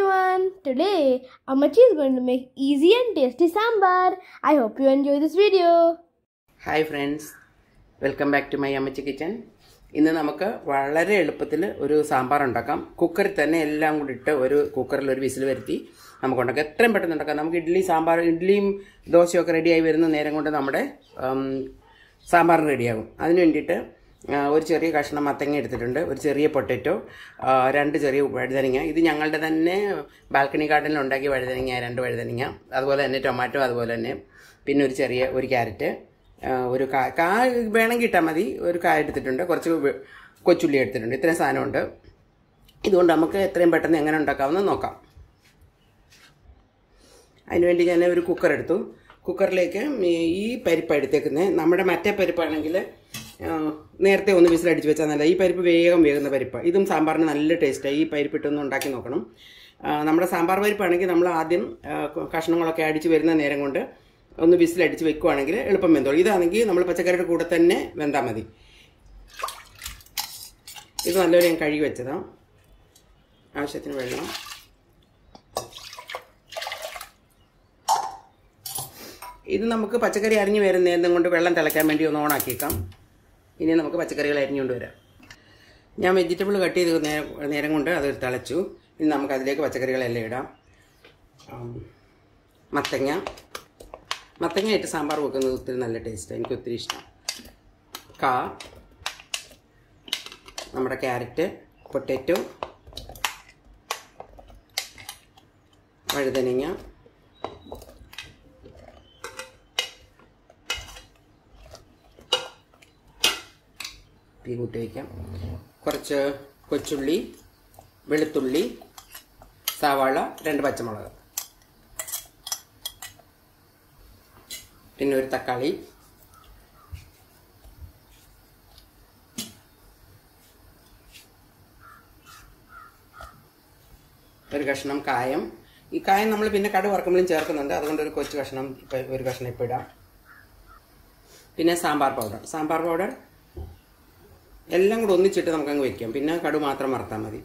everyone! Today, Amachi is going to make easy and tasty sambar. I hope you enjoy this video. Hi friends welcome back to my Ammachi kitchen ഇന്ന് നമുക്ക് വളരെ എളുപ്പത്തിൽ ഒരു സാമ്പാർ ഉണ്ടാക്കാം കുക്കറിൽ തന്നെ എല്ലാം കൂടി ഇട്ട് ഒരു കുക്കറിൽ ഒരു വിസിൽ വരുത്തി നമുക്ക് ഉണ്ടാക്കാം എത്രയും പെട്ടെന്ന് ഉണ്ടാക്കാം നമുക്ക് ഇഡ്ഡലി സാമ്പാർ ഇഡ്ഡലിയും ദോശയൊക്കെ റെഡിയായി വരുന്ന നേരം കൊണ്ട് നമ്മുടെ ഉം, സാമ്പാർ റെഡിയാകും അതിന് വേണ്ടിയിട്ട് ആ, ഒരു ചെറിയ കഷ്ണം മത്തങ്ങ എടുത്തിട്ടുണ്ട് ഒരു ചെറിയ പൊട്ടറ്റോ ആ, രണ്ട് ചെറിയ വഴുതനങ്ങ ഇത് ഞങ്ങളുടെ തന്നെ ബാൽക്കണി ഗാർഡനിൽ ഉണ്ടാക്കിയ വഴുതനങ്ങ രണ്ട് വഴുതനങ്ങ അതുപോലെ തന്നെ ടൊമാറ്റോ അതുപോലെ തന്നെ പിന്നെ ഒരു ചെറിയ ഒരു ക്യാരറ്റ് ആ, ഒരു കാ കാ വേണമെങ്കിൽ ഇട്ടാൽ മതി ഒരു കായ എടുത്തിട്ടുണ്ട് കുറച്ച് വെ- കൊച്ചുള്ളി എടുത്തിട്ടുണ്ട് ഇത്രയും സാധനമുണ്ട് ഇതുകൊണ്ട് നമുക്ക് എത്രയും പെട്ടെന്ന് എങ്ങനെ ഉണ്ടാക്കാമെന്ന് നോക്കാം അതിനുവേണ്ടി ഞാൻ ഒരു കുക്കർ എടുത്തു കുക്കറിലേക്ക് ഈ- ഈ പരിപ്പ് എടുത്തേക്കുന്നത് നമ്മുടെ മറ്റേ പരിപ്പാണെങ്കിൽ ആ, നേരത്തെ ഒന്ന് വിസിലടിച്ച് വെച്ചാൽ നല്ല ഈ പരിപ്പ് വേഗം വേകുന്ന പരിപ്പ് ഇതും സാമ്പാറിന് നല്ല ടേസ്റ്റാണ് ഈ പരിപ്പിട്ടൊന്ന് ഉണ്ടാക്കി നോക്കണം ആ, നമ്മുടെ സാമ്പാർ പരിപ്പാണെങ്കിൽ നമ്മൾ ആദ്യം ആ, കഷ്ണങ്ങളൊക്കെ അടിച്ച് വരുന്ന നേരം കൊണ്ട് ഒന്ന് വിസിലടിച്ച് വെക്കുവാണെങ്കിൽ എളുപ്പം വെന്തോളും ഇതാണെങ്കിൽ നമ്മൾ പച്ചക്കറിയുടെ കൂടെ തന്നെ വെന്താൽ മതി ഇത് നല്ലപോലെ ഞാൻ കഴുകി വെച്ചതാണ് ആവശ്യത്തിന് വെള്ളം ഇത് നമുക്ക് പച്ചക്കറി അരിഞ്ഞു വരുന്ന നേരം കൊണ്ട് വെള്ളം തിളയ്ക്കാൻ വേണ്ടി ഒന്ന് ഓണാക്കിയേക്കാം ഇനി നമുക്ക് പച്ചക്കറികൾ അരിഞ്ഞുകൊണ്ട് വരാം ഞാൻ വെജിറ്റബിൾ കട്ട് ചെയ്ത് നേരം നേരം കൊണ്ട് അത് തിളച്ചു ഇനി നമുക്ക് അതിലേക്ക് പച്ചക്കറികളെല്ലാം ഇടാം ആം, മത്തങ്ങ മത്തങ്ങ ഇട്ട് സാമ്പാർ വെക്കുന്നത് ഒത്തിരി നല്ല ടേസ്റ്റാണ് എനിക്ക് ഒത്തിരി ഇഷ്ടം കാ നമ്മുടെ ക്യാരറ്റ് പൊട്ടാറ്റോ വഴുതനങ്ങ തീ കൂട്ടി വയ്ക്കാം കുറച്ച് കൊച്ചുള്ളി വെളുത്തുള്ളി സവാള രണ്ട് പച്ചമുളക് പിന്നെ ഒരു തക്കാളി ഒരു കഷ്ണം കായം ഈ കായം നമ്മൾ പിന്നെ കടു വറക്കുമ്പോഴും ചേർക്കുന്നുണ്ട് അതുകൊണ്ട് ഒരു കൊച്ചു കഷ്ണം ഇപ്പം ഒരു കഷ്ണം ഇപ്പം ഇടാം പിന്നെ സാമ്പാർ പൗഡർ സാമ്പാർ പൗഡർ എല്ലാം കൂടെ ഒന്നിച്ചിട്ട് നമുക്കങ്ങ് വെക്കാം പിന്നെ കടു മാത്രം വറുത്താൽ മതി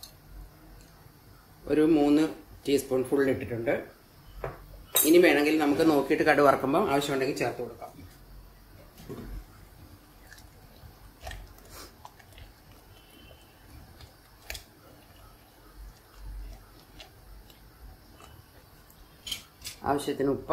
ഒരു മൂന്ന് ടീസ്പൂൺ ഫുൾ ഇട്ടിട്ടുണ്ട് ഇനി വേണമെങ്കിൽ നമുക്ക് നോക്കിയിട്ട് കടു വറക്കുമ്പോൾ ആവശ്യമുണ്ടെങ്കിൽ ചേർത്ത് കൊടുക്കാം ആവശ്യത്തിന് ഉപ്പ്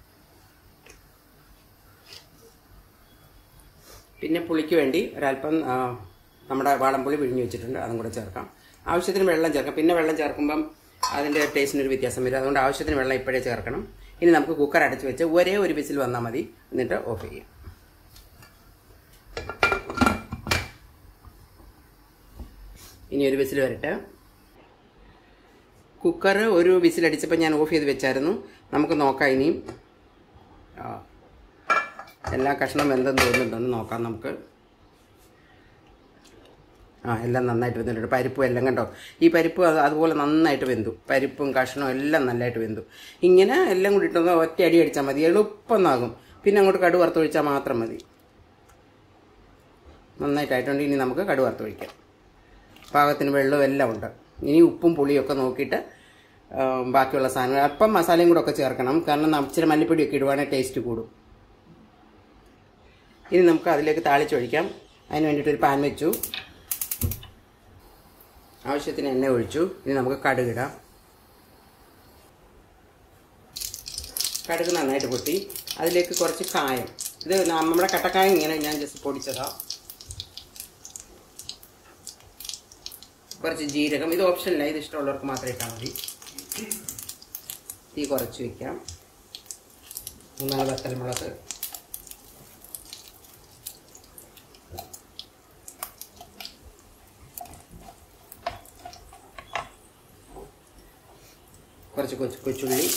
പിന്നെ പുളിക്ക് വേണ്ടി ഒരല്പം ആ, നമ്മുടെ വാളംപുളി പിഴിഞ്ഞ് വെച്ചിട്ടുണ്ട് അതും കൂടെ ചേർക്കാം ആവശ്യത്തിന് വെള്ളം ചേർക്കാം പിന്നെ വെള്ളം ചേർക്കുമ്പം അതിൻ്റെ ടേസ്റ്റിനൊരു വ്യത്യാസം വരും അതുകൊണ്ട് ആവശ്യത്തിന് വെള്ളം ഇപ്പോഴേ ചേർക്കണം ഇനി നമുക്ക് കുക്കർ അടച്ച് വെച്ച് ഒരേ ഒരു വിസിൽ വന്നാൽ മതി എന്നിട്ട് ഓഫ് ചെയ്യാം ഇനി ഒരു വിസിൽ വരട്ടെ കുക്കർ ഒരു വിസിലടിച്ചപ്പോൾ ഞാൻ ഓഫ് ചെയ്ത് വെച്ചായിരുന്നു നമുക്ക് നോക്കാം ഇനിയും ആ, എല്ലാ കഷ്ണം എന്തെന്ന് തോന്നുന്നുണ്ടെന്ന് നോക്കാം നമുക്ക് ആ എല്ലാം നന്നായിട്ട് വെന്തിട്ടുണ്ട് പരിപ്പും എല്ലാം കണ്ടോ ഈ പരിപ്പ് അത് അതുപോലെ നന്നായിട്ട് വെന്തു പരിപ്പും കഷ്ണവും എല്ലാം നല്ലതായിട്ട് വെന്തു ഇങ്ങനെ എല്ലാം കൂടി ഇട്ടൊന്ന് ഒറ്റ അടി അടിച്ചാൽ മതി എളുപ്പമാകും പിന്നെ അങ്ങോട്ട് കടു വറുത്തൊഴിച്ചാൽ മാത്രം മതി നന്നായിട്ടായിട്ടുണ്ട് ഇനി നമുക്ക് കടു വറുത്തൊഴിക്കാം പാകത്തിന് വെള്ളവും എല്ലാം ഉണ്ട് ഇനി ഉപ്പും പുളിയൊക്കെ നോക്കിയിട്ട് ആ, ബാക്കിയുള്ള സാധനങ്ങൾ അല്പം മസാലയും കൂടെ ഒക്കെ ചേർക്കണം കാരണം ന- ഇച്ചിരി മല്ലിപ്പൊടിയൊക്കെ ഇടുവാണെങ്കിൽ ടേസ്റ്റ് കൂടും ഇനി നമുക്ക് അതിലേക്ക് താളിച്ചൊഴിക്കാം അതിന് വേണ്ടിയിട്ട് ഒരു പാൻ വെച്ചു ആവശ്യത്തിന് എണ്ണ ഒഴിച്ചു ഇനി നമുക്ക് കടുകിടാം കടുക് നന്നായിട്ട് പൊട്ടി അതിലേക്ക് കുറച്ച് കായം ഇത് നമ്മുടെ കട്ടക്കായം ഇങ്ങനെ ഞാൻ ജസ്റ്റ് പൊടിച്ചതാ കുറച്ച് ജീരകം ഇത് ഓപ്ഷനില്ല ഇത് ഇഷ്ടമുള്ളവർക്ക് മാത്രം ഇട്ടാൽ മതി തീ കുറച്ച് വയ്ക്കാം മൂന്നാല് വത്തൽമുളക് കുറച്ച് കൊച്ചു കൊച്ചുള്ളി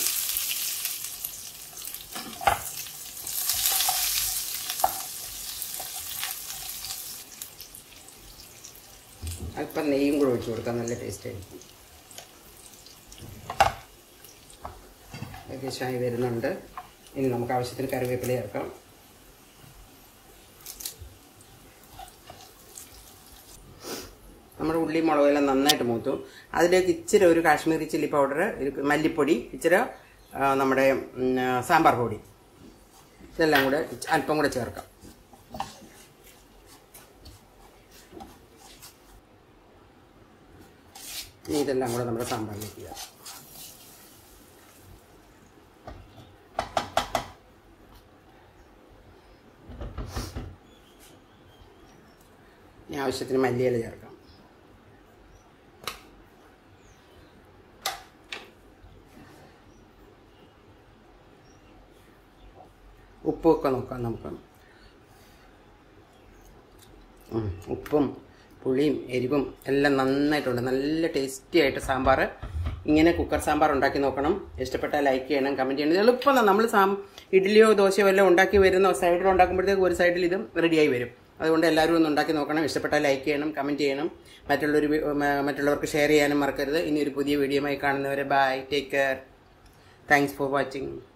അല്പം നെയ്യും കൂടെ ഒഴിച്ചു കൊടുക്കാം നല്ല ടേസ്റ്റ് ആയിരിക്കും ഏകദേശമായി വരുന്നുണ്ട് ഇനി നമുക്ക് ആവശ്യത്തിന് കറിവേപ്പില ചേർക്കാം നമ്മുടെ ഉള്ളി മുളകെല്ലാം നന്നായിട്ട് മൂത്തു അതിലേക്ക് ഇച്ചിരി ഒരു കാശ്മീരി ചില്ലി പൗഡർ മല്ലിപ്പൊടി ഇച്ചിരി ആ, നമ്മുടെ ഉം, ആ, സാമ്പാർ പൊടി ഇതെല്ലാം കൂടെ ഇച്ചി- അല്പം കൂടെ ചേർക്കാം ഇനി ഇതെല്ലാം കൂടെ നമ്മുടെ സാമ്പാറിലേക്ക് ഇടാം ഇനി ആവശ്യത്തിന് മല്ലിയില ചേർക്കാം ഉപ്പൊക്കെ നോക്കാം നമുക്ക് ഉം, ഉപ്പും പുളിയും എരിവും എല്ലാം നന്നായിട്ടുണ്ട് നല്ല ടേസ്റ്റി ആയിട്ട് സാമ്പാർ ഇങ്ങനെ കുക്കർ സാമ്പാർ ഉണ്ടാക്കി നോക്കണം ഇഷ്ടപ്പെട്ടാൽ ലൈക്ക് ചെയ്യണം കമൻറ്റ് ചെയ്യണം എളുപ്പം നമ്മൾ സാം ഇഡ്ഡലിയോ ദോശയോ എല്ലാം ഉണ്ടാക്കി വരുന്ന സൈഡിൽ ഉണ്ടാക്കുമ്പോഴത്തേക്ക് ഒരു സൈഡിൽ ഇതും റെഡിയായി വരും അതുകൊണ്ട് എല്ലാവരും ഒന്ന് ഉണ്ടാക്കി നോക്കണം ഇഷ്ടപ്പെട്ടാൽ ലൈക്ക് ചെയ്യണം കമൻറ്റ് ചെയ്യണം മറ്റുള്ളൊരു വി- മ- മറ്റുള്ളവർക്ക് ഷെയർ ചെയ്യാനും മറക്കരുത് ഇനി ഒരു പുതിയ വീഡിയോയുമായി കാണുന്നവരെ bye take care thanks for watching